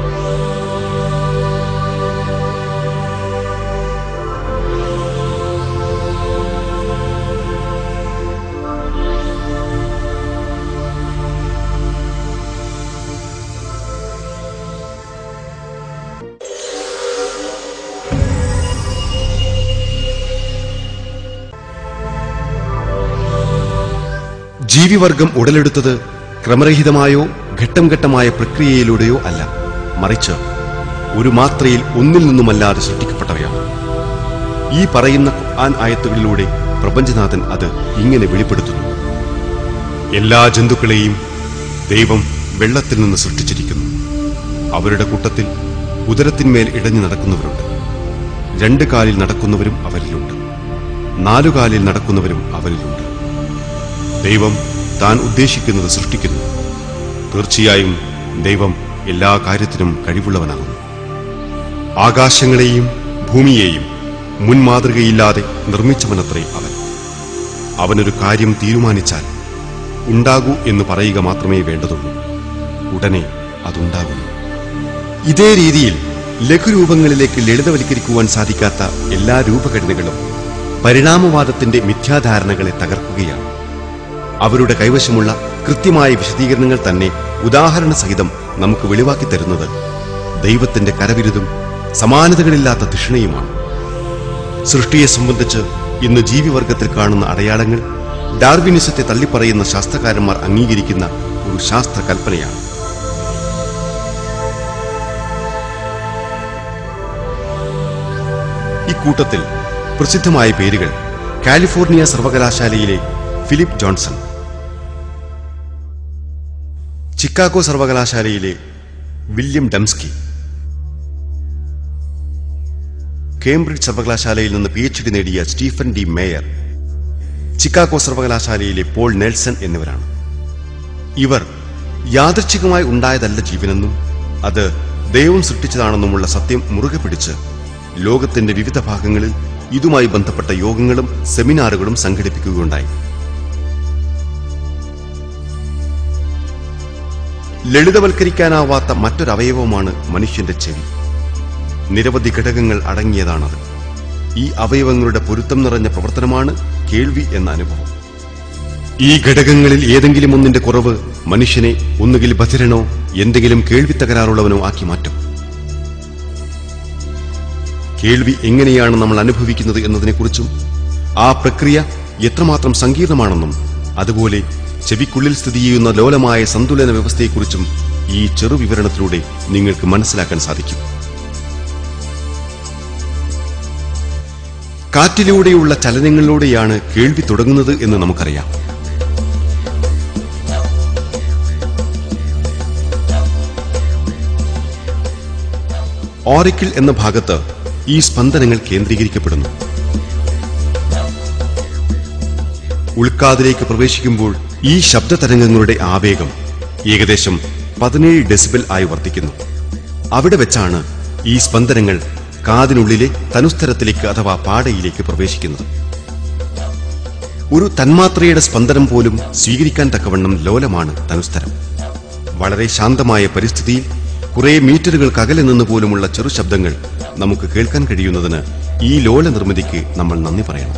ജീവിവർഗം ഉടലെടുത്തത് ക്രമരഹിതമായോ ഘട്ടം ഘട്ടമായ പ്രക്രിയയിലൂടെയോ അല്ല മറിച്ച് ഒരു മാത്രയിൽ ഒന്നിൽ നിന്നുമല്ലാതെ സൃഷ്ടിക്കപ്പെട്ടവയാണ് ഈ പറയുന്ന ഖുർആൻ ആയത്തുകളിലൂടെ പ്രപഞ്ചനാഥൻ അത് ഇങ്ങനെ വെളിപ്പെടുത്തുന്നു എല്ലാ ജന്തുക്കളെയും ദൈവം വെള്ളത്തിൽ നിന്ന് സൃഷ്ടിച്ചിരിക്കുന്നു അവരുടെ കൂട്ടത്തിൽ ഉദരത്തിന്മേൽ ഇടഞ്ഞു നടക്കുന്നവരുണ്ട് രണ്ട് കാലിൽ നടക്കുന്നവരും അവരിലുണ്ട് നാലുകാലിൽ നടക്കുന്നവരും അവരിലുണ്ട് ദൈവം താൻ ഉദ്ദേശിക്കുന്നത് സൃഷ്ടിക്കുന്നു തീർച്ചയായും ദൈവം എല്ലാ കാര്യത്തിനും കഴിവുള്ളവനാകുന്നു ആകാശങ്ങളെയും ഭൂമിയെയും മുൻമാതൃകയില്ലാതെ നിർമ്മിച്ചവനത്രേ അവൻ അവനൊരു കാര്യം തീരുമാനിച്ചാൽ ഉണ്ടാകൂ എന്ന് പറയുക മാത്രമേ വേണ്ടതുള്ളൂ ഉടനെ അതുണ്ടാകുന്നു ഇതേ രീതിയിൽ ലഘുരൂപങ്ങളിലേക്ക് ലളിതവൽക്കരിക്കുവാൻ സാധിക്കാത്ത എല്ലാ രൂപഘടനകളും പരിണാമവാദത്തിന്റെ മിഥ്യാധാരണകളെ തകർക്കുകയാണ് അവരുടെ കൈവശമുള്ള കൃത്യമായ വിശദീകരണങ്ങൾ തന്നെ ഉദാഹരണ സഹിതം നമുക്ക് വെളിവാക്കി തരുന്നത് ദൈവത്തിന്റെ കരവിരുതും സമാനതകളില്ലാത്ത തിഷ്ണയുമാണ് സൃഷ്ടിയെ സംബന്ധിച്ച് ഇന്ന് ജീവിവർഗത്തിൽ കാണുന്ന അടയാളങ്ങൾ ഡാർവിനിസത്തെ തള്ളിപ്പറയുന്ന ശാസ്ത്രകാരന്മാർ അംഗീകരിക്കുന്ന ഒരു ശാസ്ത്ര കൽപ്പനയാണ് ഇക്കൂട്ടത്തിൽ പ്രസിദ്ധമായ പേരുകൾ കാലിഫോർണിയ സർവകലാശാലയിലെ ഫിലിപ്പ് ജോൺസൺ ചിക്കാഗോ സർവകലാശാലയിലെ വില്യം ഡംസ്കി കേംബ്രിഡ്ജ് സർവകലാശാലയിൽ നിന്ന് പി എച്ച് ഡി നേടിയ സ്റ്റീഫൻ ഡി മേയർ ചിക്കാഗോ സർവകലാശാലയിലെ പോൾ നെൽസൺ എന്നിവരാണ് ഇവർ യാദൃച്ഛികമായി ഉണ്ടായതല്ല ജീവനെന്നും അത് ദൈവം സൃഷ്ടിച്ചതാണെന്നുമുള്ള സത്യം മുറുകെ പിടിച്ച് ലോകത്തിന്റെ വിവിധ ഭാഗങ്ങളിൽ ഇതുമായി ബന്ധപ്പെട്ട യോഗങ്ങളും സെമിനാറുകളും സംഘടിപ്പിക്കുകയുണ്ടായി ലളിതവൽക്കരിക്കാനാവാത്ത മറ്റൊരവയവമാണ് മനുഷ്യന്റെ ചെവി നിരവധി ഘടകങ്ങൾ അടങ്ങിയതാണത് ഈ അവയവങ്ങളുടെ പൊരുത്തം നിറഞ്ഞ പ്രവർത്തനമാണ് കേൾവി എന്ന അനുഭവം ഈ ഘടകങ്ങളിൽ ഏതെങ്കിലും ഒന്നിന്റെ കുറവ് മനുഷ്യനെ ഒന്നുകിൽ ബധിരനോ എന്തെങ്കിലും കേൾവി തകരാറുള്ളവനോ ആക്കി മാറ്റും കേൾവി എങ്ങനെയാണ് നമ്മൾ അനുഭവിക്കുന്നത് എന്നതിനെക്കുറിച്ചും ആ പ്രക്രിയ എത്രമാത്രം സങ്കീർണമാണെന്നും അതുപോലെ ചെവിക്കുള്ളിൽ സ്ഥിതി ചെയ്യുന്ന ലോലമായ സന്തുലന വ്യവസ്ഥയെക്കുറിച്ചും ഈ ചെറു വിവരണത്തിലൂടെ നിങ്ങൾക്ക് മനസ്സിലാക്കാൻ സാധിക്കും കാറ്റിലൂടെയുള്ള ചലനങ്ങളിലൂടെയാണ് കേൾവി തുടങ്ങുന്നത് എന്ന് നമുക്കറിയാം ഓറിക്കിൾ എന്ന ഭാഗത്ത് ഈ സ്പന്ദനങ്ങൾ കേന്ദ്രീകരിക്കപ്പെടുന്നു ഉൾക്കാതിലേക്ക് പ്രവേശിക്കുമ്പോൾ ഈ ശബ്ദതരംഗങ്ങളുടെ ആവേഗം ഏകദേശം പതിനേഴ് ഡെസിബൽ ആയി വർദ്ധിക്കുന്നു അവിടെ വെച്ചാണ് ഈ സ്പന്ദനങ്ങൾ കാതിനുള്ളിലെ തനുസ്തരത്തിലേക്ക് അഥവാ പാടയിലേക്ക് പ്രവേശിക്കുന്നത് ഒരു തന്മാത്രയുടെ സ്പന്ദനം പോലും സ്വീകരിക്കാൻ തക്കവണ്ണം ലോലമാണ് തനുസ്തരം വളരെ ശാന്തമായ പരിസ്ഥിതിയിൽ കുറെ മീറ്ററുകൾക്ക് അകലെ നിന്ന് പോലുമുള്ള ചെറു ശബ്ദങ്ങൾ നമുക്ക് കേൾക്കാൻ കഴിയുന്നതിന് ഈ ലോല നിർമ്മിതിക്ക് നമ്മൾ നന്ദി പറയണം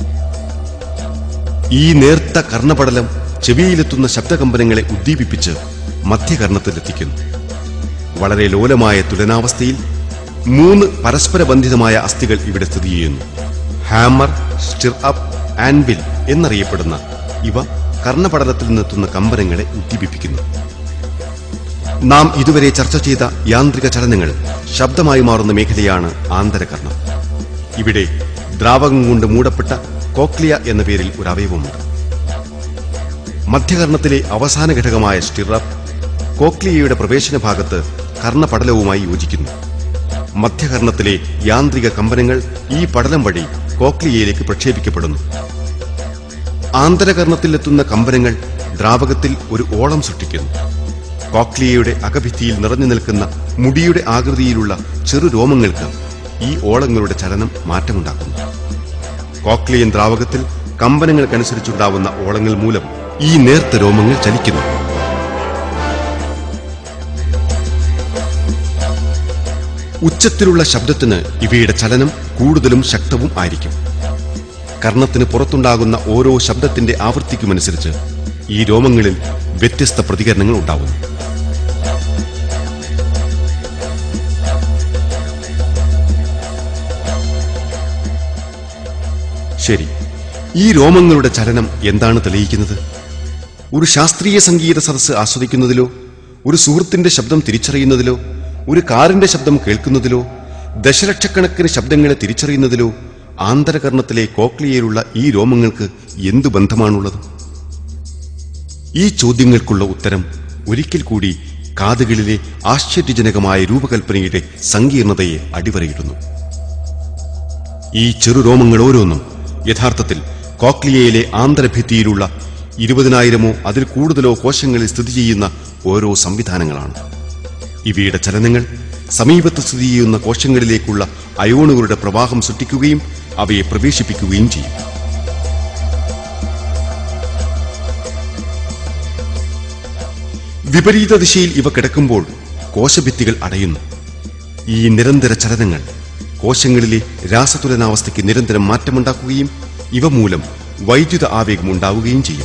ഈ നേർത്ത കർണപടലം ചെവിയിലെത്തുന്ന ശബ്ദകമ്പനങ്ങളെ ഉദ്ദീപിപ്പിച്ച് മധ്യകർണത്തിലെത്തിക്കുന്നു വളരെ ലോലമായ തുലനാവസ്ഥയിൽ മൂന്ന് പരസ്പര ബന്ധിതമായ അസ്ഥികൾ ഇവിടെ സ്ഥിതി ചെയ്യുന്നു ഹാമർ സ്റ്റിർ അപ്പ് ആൻവിൽ എന്നറിയപ്പെടുന്ന ഇവ കർണപടലത്തിൽ നിന്നെത്തുന്ന കമ്പനങ്ങളെ ഉദ്ദീപിപ്പിക്കുന്നു നാം ഇതുവരെ ചർച്ച ചെയ്ത യാന്ത്രിക ചലനങ്ങൾ ശബ്ദമായി മാറുന്ന മേഖലയാണ് ആന്തരകർണം ഇവിടെ ദ്രാവകം കൊണ്ട് മൂടപ്പെട്ട കോക്ലിയ എന്ന പേരിൽ ഒരു അവയവമുണ്ട് മധ്യകർണത്തിലെ അവസാന ഘടകമായ സ്റ്റിറപ്പ് കോക്ലിയയുടെ പ്രവേശന ഭാഗത്ത് കർണപടലവുമായി യോജിക്കുന്നു മധ്യകർണത്തിലെ യാന്ത്രിക കമ്പനങ്ങൾ ഈ പടലം വഴി കോക്ലിയയിലേക്ക് പ്രക്ഷേപിക്കപ്പെടുന്നു ആന്തരകർണത്തിലെത്തുന്ന കമ്പനങ്ങൾ ദ്രാവകത്തിൽ ഒരു ഓളം സൃഷ്ടിക്കുന്നു കോക്ലിയയുടെ അകഭിത്തിയിൽ നിറഞ്ഞു നിൽക്കുന്ന മുടിയുടെ ആകൃതിയിലുള്ള ചെറു രോമങ്ങൾക്ക് ഈ ഓളങ്ങളുടെ ചലനം മാറ്റമുണ്ടാക്കുന്നു കോക്ലിയൻ ദ്രാവകത്തിൽ കമ്പനങ്ങൾക്കനുസരിച്ചുണ്ടാവുന്ന ഓളങ്ങൾ മൂലം ഈ നേർത്ത രോമങ്ങൾ ചലിക്കുന്നു ഉച്ചത്തിലുള്ള ശബ്ദത്തിന് ഇവയുടെ ചലനം കൂടുതലും ശക്തവും ആയിരിക്കും കർണത്തിന് പുറത്തുണ്ടാകുന്ന ഓരോ ശബ്ദത്തിന്റെ ആവൃത്തിക്കുമനുസരിച്ച് ഈ രോമങ്ങളിൽ വ്യത്യസ്ത പ്രതികരണങ്ങൾ ഉണ്ടാവുന്നു ശരി ഈ രോമങ്ങളുടെ ചലനം എന്താണ് തെളിയിക്കുന്നത് ഒരു ശാസ്ത്രീയ സംഗീത സദസ്സ് ആസ്വദിക്കുന്നതിലോ ഒരു സുഹൃത്തിന്റെ ശബ്ദം തിരിച്ചറിയുന്നതിലോ ഒരു കാറിന്റെ ശബ്ദം കേൾക്കുന്നതിലോ ദശലക്ഷക്കണക്കിന് ശബ്ദങ്ങളെ തിരിച്ചറിയുന്നതിലോ ആന്തരകർണത്തിലെ കോക്ലിയയിലുള്ള ഈ രോമങ്ങൾക്ക് എന്തു ബന്ധമാണുള്ളത് ഈ ചോദ്യങ്ങൾക്കുള്ള ഉത്തരം ഒരിക്കൽ കൂടി കാതുകളിലെ ആശ്ചര്യജനകമായ രൂപകൽപ്പനയുടെ സങ്കീർണതയെ അടിവരയിടുന്നു ഈ ചെറുരോമങ്ങൾ ഓരോന്നും യഥാർത്ഥത്തിൽ കോക്ലിയയിലെ ആന്തരഭിത്തിയിലുള്ള ഇരുപതിനായിരമോ അതിൽ കൂടുതലോ കോശങ്ങളിൽ സ്ഥിതി ചെയ്യുന്ന ഓരോ സംവിധാനങ്ങളാണ് ഇവയുടെ ചലനങ്ങൾ സമീപത്ത് സ്ഥിതി ചെയ്യുന്ന കോശങ്ങളിലേക്കുള്ള അയോണുകളുടെ പ്രവാഹം സൃഷ്ടിക്കുകയും അവയെ പ്രവേശിപ്പിക്കുകയും ചെയ്യും വിപരീത ദിശയിൽ ഇവ കിടക്കുമ്പോൾ കോശഭിത്തികൾ അടയുന്നു ഈ നിരന്തര ചലനങ്ങൾ കോശങ്ങളിലെ രാസതുലനാവസ്ഥയ്ക്ക് നിരന്തരം മാറ്റമുണ്ടാക്കുകയും ഇവ മൂലം വൈദ്യുത ആവേഗം ഉണ്ടാവുകയും ചെയ്യും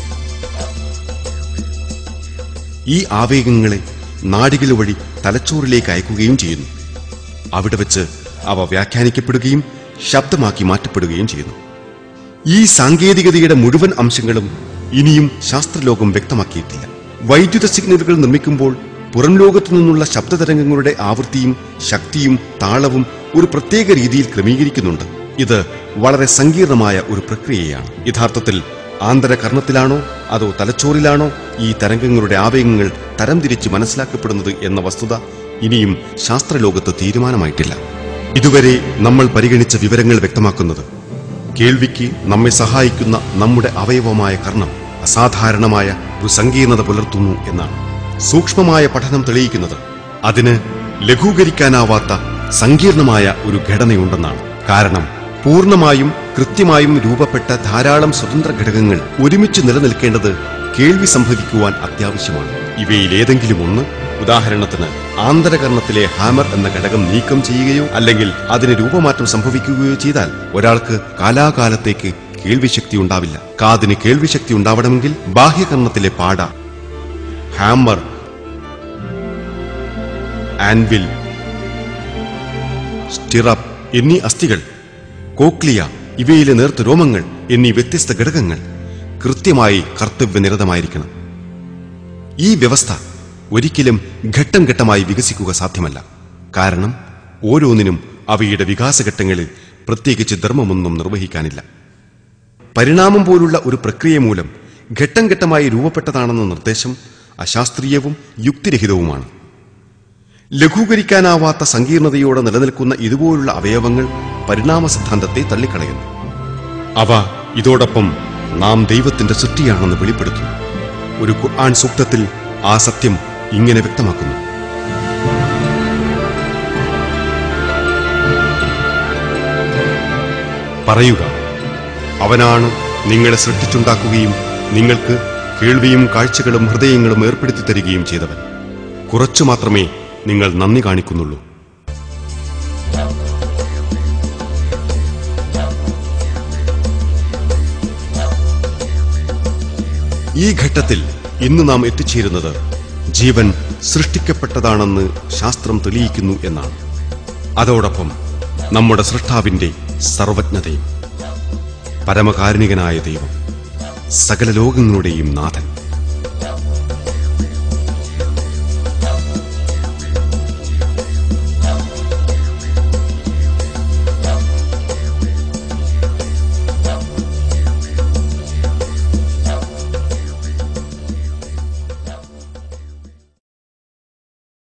ഈ ആവേഗങ്ങളെ നാടികൾ വഴി തലച്ചോറിലേക്ക് അയക്കുകയും ചെയ്യുന്നു അവിടെ വെച്ച് അവ വ്യാഖ്യാനിക്കപ്പെടുകയും ശബ്ദമാക്കി മാറ്റപ്പെടുകയും ചെയ്യുന്നു ഈ സാങ്കേതികതയുടെ മുഴുവൻ അംശങ്ങളും ഇനിയും ശാസ്ത്രലോകം വ്യക്തമാക്കിയിട്ടില്ല വൈദ്യുത സിഗ്നലുകൾ നിർമ്മിക്കുമ്പോൾ പുറം ലോകത്തു നിന്നുള്ള ശബ്ദതരംഗങ്ങളുടെ ആവൃത്തിയും ശക്തിയും താളവും ഒരു പ്രത്യേക രീതിയിൽ ക്രമീകരിക്കുന്നുണ്ട് ഇത് വളരെ സങ്കീർണമായ ഒരു പ്രക്രിയയാണ് യഥാർത്ഥത്തിൽ ആന്തരകർണത്തിലാണോ അതോ തലച്ചോറിലാണോ ഈ തരംഗങ്ങളുടെ ആവേഗങ്ങൾ തരംതിരിച്ച് മനസ്സിലാക്കപ്പെടുന്നത് എന്ന വസ്തുത ഇനിയും ശാസ്ത്രലോകത്ത് തീരുമാനമായിട്ടില്ല ഇതുവരെ നമ്മൾ പരിഗണിച്ച വിവരങ്ങൾ വ്യക്തമാക്കുന്നത് കേൾവിക്ക് നമ്മെ സഹായിക്കുന്ന നമ്മുടെ അവയവമായ കർണം അസാധാരണമായ ഒരു സങ്കീർണത പുലർത്തുന്നു എന്നാണ് സൂക്ഷ്മമായ പഠനം തെളിയിക്കുന്നത് അതിന് ലഘൂകരിക്കാനാവാത്ത സങ്കീർണമായ ഒരു ഘടനയുണ്ടെന്നാണ് കാരണം പൂർണ്ണമായും കൃത്യമായും രൂപപ്പെട്ട ധാരാളം സ്വതന്ത്ര ഘടകങ്ങൾ ഒരുമിച്ച് നിലനിൽക്കേണ്ടത് കേൾവി സംഭവിക്കുവാൻ അത്യാവശ്യമാണ് ഇവയിൽ ഏതെങ്കിലും ഒന്ന് ഉദാഹരണത്തിന് ആന്തരകർണത്തിലെ ഹാമർ എന്ന ഘടകം നീക്കം ചെയ്യുകയോ അല്ലെങ്കിൽ അതിന് രൂപമാറ്റം സംഭവിക്കുകയോ ചെയ്താൽ ഒരാൾക്ക് കാലാകാലത്തേക്ക് കേൾവിശക്തി ഉണ്ടാവില്ല കാതിന് കേൾവിശക്തി ഉണ്ടാവണമെങ്കിൽ ബാഹ്യകർണത്തിലെ പാട ഹാമർ ആൻവിൽ സ്റ്റിറപ്പ് എന്നീ അസ്ഥികൾ കോക്ലിയ ഇവയിലെ നേർത്ത രോമങ്ങൾ എന്നീ വ്യത്യസ്ത ഘടകങ്ങൾ കൃത്യമായി കർത്തവ്യനിരതമായിരിക്കണം ഈ വ്യവസ്ഥ ഒരിക്കലും ഘട്ടം ഘട്ടമായി വികസിക്കുക സാധ്യമല്ല കാരണം ഓരോന്നിനും അവയുടെ വികാസഘട്ടങ്ങളിൽ പ്രത്യേകിച്ച് ധർമ്മമൊന്നും നിർവഹിക്കാനില്ല പരിണാമം പോലുള്ള ഒരു പ്രക്രിയ മൂലം ഘട്ടം ഘട്ടമായി രൂപപ്പെട്ടതാണെന്ന നിർദ്ദേശം അശാസ്ത്രീയവും യുക്തിരഹിതവുമാണ് ലഘൂകരിക്കാനാവാത്ത സങ്കീർണതയോടെ നിലനിൽക്കുന്ന ഇതുപോലുള്ള അവയവങ്ങൾ പരിണാമ സിദ്ധാന്തത്തെ തള്ളിക്കളയുന്നു അവ ഇതോടൊപ്പം നാം ദൈവത്തിന്റെ സൃഷ്ടിയാണെന്ന് വെളിപ്പെടുത്തുന്നു ഒരു ഖുർആൻ സൂക്തത്തിൽ ആ സത്യം ഇങ്ങനെ വ്യക്തമാക്കുന്നു പറയുക അവനാണ് നിങ്ങളെ സൃഷ്ടിച്ചുണ്ടാക്കുകയും നിങ്ങൾക്ക് കേൾവിയും കാഴ്ചകളും ഹൃദയങ്ങളും ഏർപ്പെടുത്തി തരികയും ചെയ്തവൻ കുറച്ചു മാത്രമേ നിങ്ങൾ നന്ദി കാണിക്കുന്നുള്ളൂ ഈ ഘട്ടത്തിൽ ഇന്ന് നാം എത്തിച്ചേരുന്നത് ജീവൻ സൃഷ്ടിക്കപ്പെട്ടതാണെന്ന് ശാസ്ത്രം തെളിയിക്കുന്നു എന്നാണ് അതോടൊപ്പം നമ്മുടെ സൃഷ്ടാവിന്റെ സർവജ്ഞതയും പരമകാരുണികനായ ദൈവം സകല ലോകങ്ങളുടെയും നാഥൻ